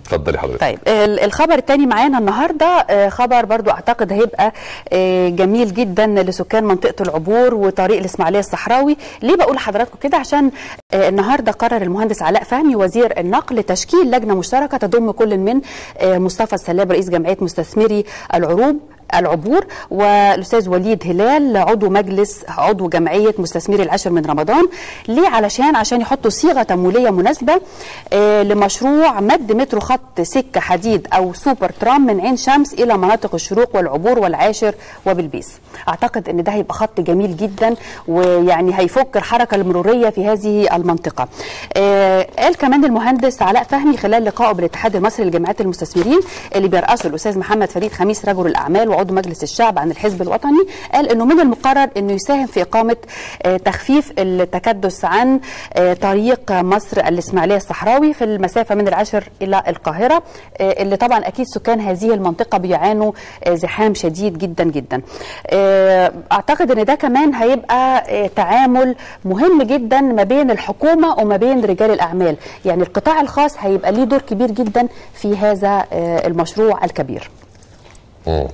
اتفضلي حضرتك طيب ال- الخبر الثاني معانا النهارده آه، خبر برضو اعتقد هيبقى آه، جميل جدا لسكان منطقه العبور وطريق الاسماعيليه الصحراوي ليه بقول لحضراتكم كده عشان آه، النهارده قرر المهندس علاء فهمي وزير النقل تشكيل لجنه مشتركه تضم كل من آه، مصطفى السلاب رئيس جمعيه مستثمري العروب العبور والاستاذ وليد هلال عضو مجلس عضو جمعيه مستثمري العاشر من رمضان ليه علشان عشان يحطوا صيغه تمويليه مناسبه آه، لمشروع مد مترو خط سكه حديد او سوبر ترام من عين شمس الى مناطق الشروق والعبور والعاشر وبلبيس اعتقد ان ده هيبقى خط جميل جدا ويعني هيفك الحركه المروريه في هذه المنطقه آه، قال كمان المهندس علاء فهمي خلال لقائه بالاتحاد المصري لجمعيات المستثمرين اللي بيرأسه الاستاذ محمد فريد خميس رجل الاعمال وعضو مجلس الشعب عن الحزب الوطني قال انه من المقرر انه يساهم في اقامه آه، تخفيف التكدس عن آه، طريق مصر الاسماعيليه الصحراوي في المسافه من العاشر الى القاهره آه، اللي طبعا اكيد سكان هذه المنطقه بيعانوا آه، زحام شديد جدا جدا آه، اعتقد ان ده كمان هيبقى آه، تعامل مهم جدا ما بين الحكومه وما بين رجال الاعمال يعني القطاع الخاص هيبقى ليه دور كبير جدا في هذا آه، المشروع الكبير مم.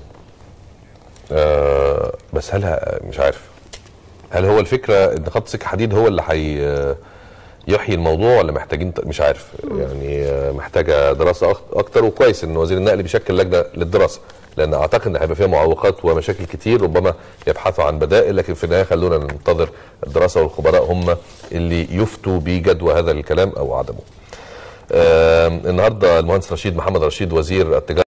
آه بس هل ه- مش عارف هل هو الفكره ان خط سكه حديد هو اللي حي يحيي الموضوع ولا محتاجين مش عارف يعني آه، محتاجه دراسه أك- اكتر وكويس ان وزير النقل بيشكل لجنه للدراسه لان اعتقد ان هيبقى فيها معوقات ومشاكل كتير ربما يبحثوا عن بدائل لكن في النهايه خلونا ننتظر الدراسه والخبراء هم اللي يفتوا بجدوى هذا الكلام او عدمه. آه النهارده المهندس رشيد محمد رشيد وزير التجاره